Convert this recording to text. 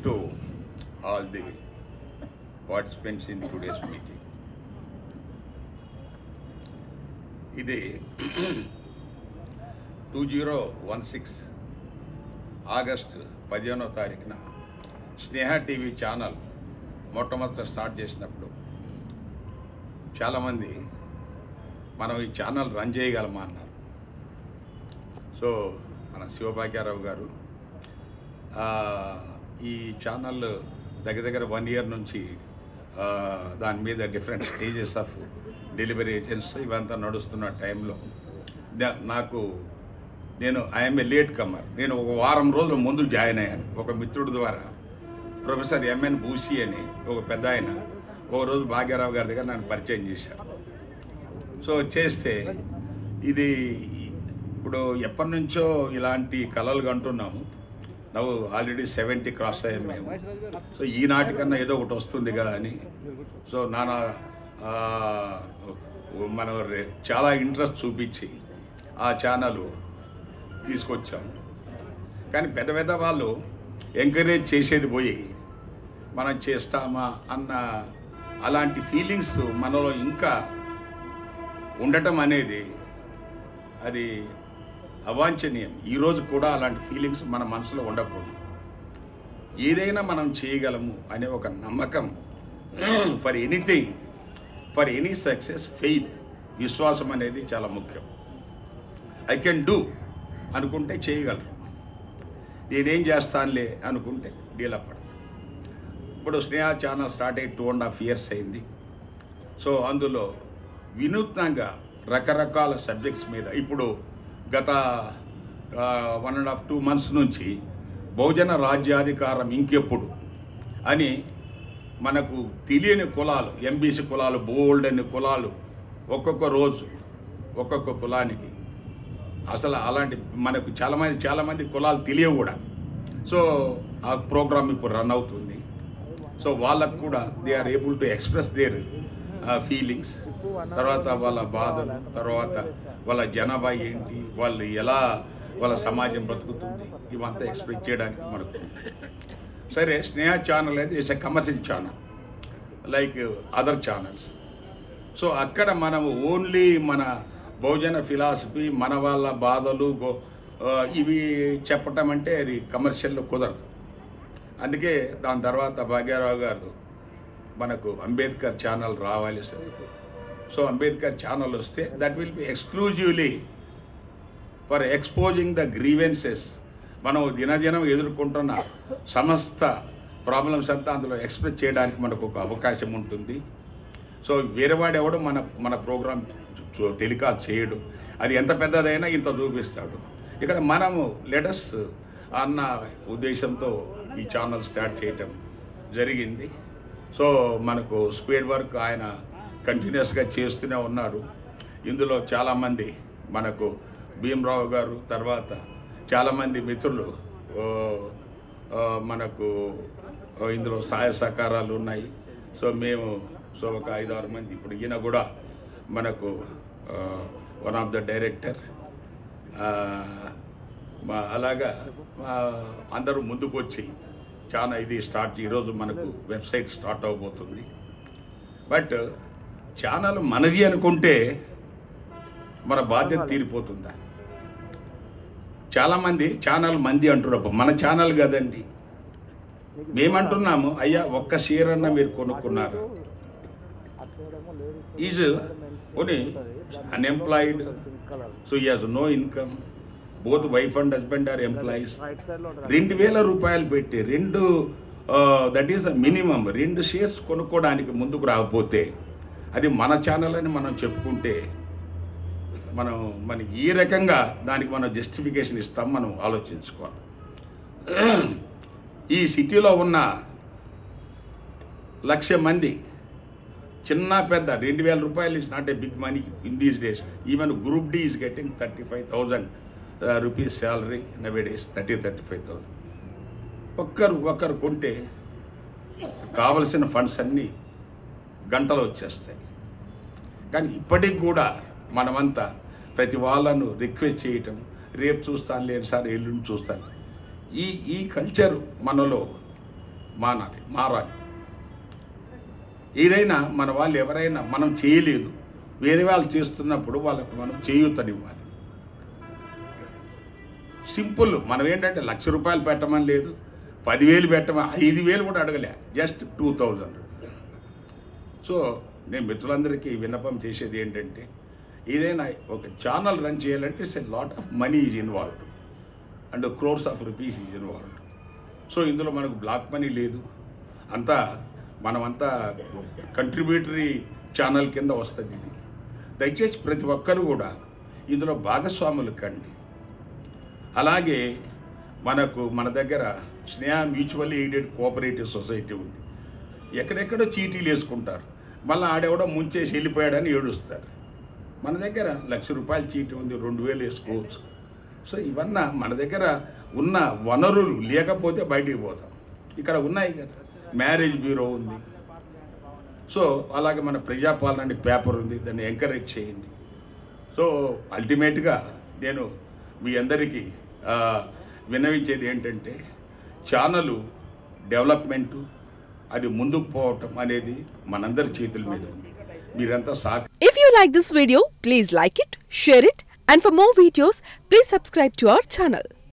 to all the participants in today's meeting. ఇది two zero one six August పదిహేనో తారీఖున Sneha TV channel మొట్టమొదట start చేసినప్పుడు చాలామంది మనం ఈ ఛానల్ రన్ చేయగలమా అన్నారు సో మన శివభాగ్యారావు గారు ఆ, ఈ ఛానల్ దగ్గర దగ్గర వన్ ఇయర్ నుంచి ఆ, దాని మీద different stages of delivery agents ఇవంతా నడుస్తున్న టైంలో నా- నాకు నేను ఐఎమ్ ఏ లేట్ కమ్మర్ నేను ఒక వారం రోజుల ముందు జాయిన్ అయ్యాను ఒక మిత్రుడి ద్వారా ప్రొఫెసర్ ఎంఎన్ బూసి అని ఒక పెద్ద ఆయన ఒక రోజు భాగ్యరావు గారి దగ్గర నన్ను పరిచయం చేశారు సో చేస్తే ఇది ఇప్పుడు ఎప్పటి నుంచో ఇలాంటి కళలు కంటున్నాము నవ్వు ఆల్రెడీ సెవెంటీ క్రాస్ అయ్యాం మేము సో ఈనాటికన్నా ఏదో ఒకటి వస్తుంది కదా అని సో నానా ఆ, మనం రే- చాలా ఇంట్రెస్ట్ చూపించి ఆ ఛానల్ తీసుకొచ్చాం కానీ పెద్ద పెద్ద వాళ్ళు ఎంకరేజ్ చేసేది పోయి మనం చేస్తామా అన్న అలాంటి ఫీలింగ్స్ మనలో ఇంకా ఉండటం అనేది అది అవాంఛనీయం ఈరోజు కూడా అలాంటి ఫీలింగ్స్ మన మనసులో ఉండకూడదు ఏదైనా మనం చేయగలము అనే ఒక నమ్మకం for anything for any success faith విశ్వాసం అనేది చాలా ముఖ్యం ఐ కెన్ డూ అనుకుంటే చేయగలరు నేనేం చేస్తానులే అనుకుంటే డీలా పడతాను ఇప్పుడు స్నేహ ఛానల్ స్టార్ట్ అయ్యి టూ అండ్ హాఫ్ ఇయర్స్ అయింది సో అందులో వినూత్నంగా రకరకాల సబ్జెక్ట్స్ మీద ఇప్పుడు గత one and half two months నుంచి బహుజన రాజ్యాధికారం ఇంకెప్పుడు అని మనకు తెలియని కులాలు ఎంబీసీ కులాలు బోల్డ్ అని కులాలు ఒక్కొక్క రోజు ఒక్కొక్క కులానికి అసలు అలాంటి మనకు చాలామంది చాలామంది కులాలు తెలియవు కూడా సో ఆ ప్రోగ్రామ్ ఇప్పుడు రన్ అవుతుంది సో వాళ్ళకు కూడా they are able to express their feelings తర్వాత వాళ్ళ బాధలు తర్వాత వాళ్ళ జనాభా ఏంటి వాళ్ళు ఎలా వాళ్ళ సమాజం బ్రతుకుతుంది ఇవంతా ఎక్స్ప్రెస్ చేయడానికి మనకు సరే స్నేహ ఛానల్ అనేది it's a commercial channel like other channels so అక్కడ మనము ఓన్లీ మన బహుజన ఫిలాసఫీ మన వాళ్ళ బాధలు గో- ఆ, ఇవి చెప్పటం అంటే అది కమర్షియల్లో కుదరదు అందుకే దాని తర్వాత భాగ్యరావు గారు మనకు అంబేద్కర్ ఛానల్ రావాలి సార్ సో అంబేద్కర్ ఛానల్ వస్తే that will be exclusively for exposing the grievances మనం దినదినం ఎదుర్కొంటున్న సమస్త ప్రాబ్లమ్స్ అంతా అందులో ఎక్స్ప్రెస్ చేయడానికి మనకు ఒక అవకాశం ఉంటుంది సో వేరేవాడు ఎవడు మన మన ప్రోగ్రామ్ టెలికాస్ట్ చేయడు అది ఎంత పెద్దదైనా ఇంత చూపిస్తాడు ఇక్కడ మనము లెటస్ అన్న ఉద్దేశంతో ఈ ఛానల్ స్టార్ట్ చేయటం జరిగింది సో మనకు స్పీడ్ వర్క్ ఆయన కంటిన్యూస్గా చేస్తూనే ఉన్నారు ఇందులో చాలామంది మనకు భీమరావు గారు తర్వాత చాలామంది మిత్రులు ఓ, ఆ, మనకు ఓ, ఇందులో సహాయ సహకారాలు ఉన్నాయి సో మేము సో ఒక ఐదు ఆరు మంది ఇప్పుడు ఈయన కూడా మనకు వన్ ఆఫ్ ద డైరెక్టర్ మా అలాగా ఆ, అందరూ ముందుకు వచ్చి చాలా ఇది స్టార్ట్ ఈరోజు మనకు వెబ్సైట్ స్టార్ట్ అవబోతుంది బట్ ఛానల్ మనది అనుకుంటే మన బాధ్యత తీరిపోతుందా చాలామంది ఛానల్ మంది అంటున్నారు మన ఛానల్ కదండి మేమంటున్నాము అయ్యా ఒక్క షేర్ అన్న మీరు కొనుక్కున్నారు is only unemployed so he has no income both wife and husband are employees రెండు వేల రూపాయలు పెట్టి రెండు దట్ ఈస్ మినిమం రెండు షేర్స్ కొనుక్కోవడానికి ముందుకు రాకపోతే అది మన ఛానల్ అని మనం చెప్పుకుంటే మనం మన ఈ రకంగా దానికి మనం జస్టిఫికేషన్ ఇస్తాం మనం ఆలోచించుకోవాలి ఈ సిటీలో ఉన్న లక్ష మంది చిన్న పెద్ద రెండు వేల రూపాయలు is not a big money in these days even group D is getting thirty five thousand rupees salary nowadays thirty thirty five thousand ఒక్కరు ఒక్కరు కొంటే కావలసిన ఫండ్స్ అన్నీ గంటలో వచ్చేస్తాయి కానీ ఇప్పటికి కూడా మనమంతా ప్రతి వాళ్ళను రిక్వెస్ట్ చేయటం రేపు చూస్తాను లేదు సార్ ఎల్లుండి చూస్తాను ఈ ఈ కల్చర్ మనలో మానాలి మారాలి ఏదైనా మన వాళ్ళు ఎవరైనా మనం చేయలేదు వేరే వాళ్ళు చేస్తున్నప్పుడు వాళ్ళకు మనం చేయూతనివ్వాలి సింపుల్ మనం ఏంటంటే లక్ష రూపాయలు పెట్టమని లేదు పదివేలు పెట్టమని ఐదు వేలు కూడా అడగలే జస్ట్ టూ థౌజండ్ సో నేను మిత్రులందరికీ విన్నపం చేసేది ఏంటంటే ఏదైనా ఒక ఛానల్ రన్ చేయాలంటే it's a lot of money is involved and crores of rupees is involved so ఇందులో మనకు బ్లాక్ మనీ లేదు అంతా మనమంతా కంట్రిబ్యూటరీ ఛానల్ కింద వస్తుంది ఇది దయచేసి ప్రతి ఒక్కరు కూడా ఇందులో భాగస్వాములు కండి అలాగే మనకు మన దగ్గర Sneha mutual aided cooperative society ఉంది ఎక్కడెక్కడో చీటీలు వేసుకుంటారు మళ్ళీ ఆడెవడో ముంచేసి వెళ్ళిపోయాడని ఏడుస్తారు మన దగ్గర లక్ష రూపాయల చీటీ ఉంది రెండు వేలు వేసుకోవచ్చు సో ఇవన్నీ మన దగ్గర ఉన్న వనరులు లేకపోతే బయటికి పోతాం ఇక్కడ ఉన్నాయి కదా మ్యారేజ్ బ్యూరో ఉంది సో అలాగే మన ప్రజాపాలన అనే పేపర్ ఉంది దాన్ని ఎంకరేజ్ చేయండి సో అల్టిమేట్గా నేను మీ అందరికీ ఆ, విన్నవించేది ఏంటంటే ఛానల్ డెవలప్మెంటు అది ముందుకు పోవటం అనేది మనందరి చేతుల మీద ఉంది మీరంతా సహ If you like this video, please like it, share it, and for more videos, please subscribe to our channel.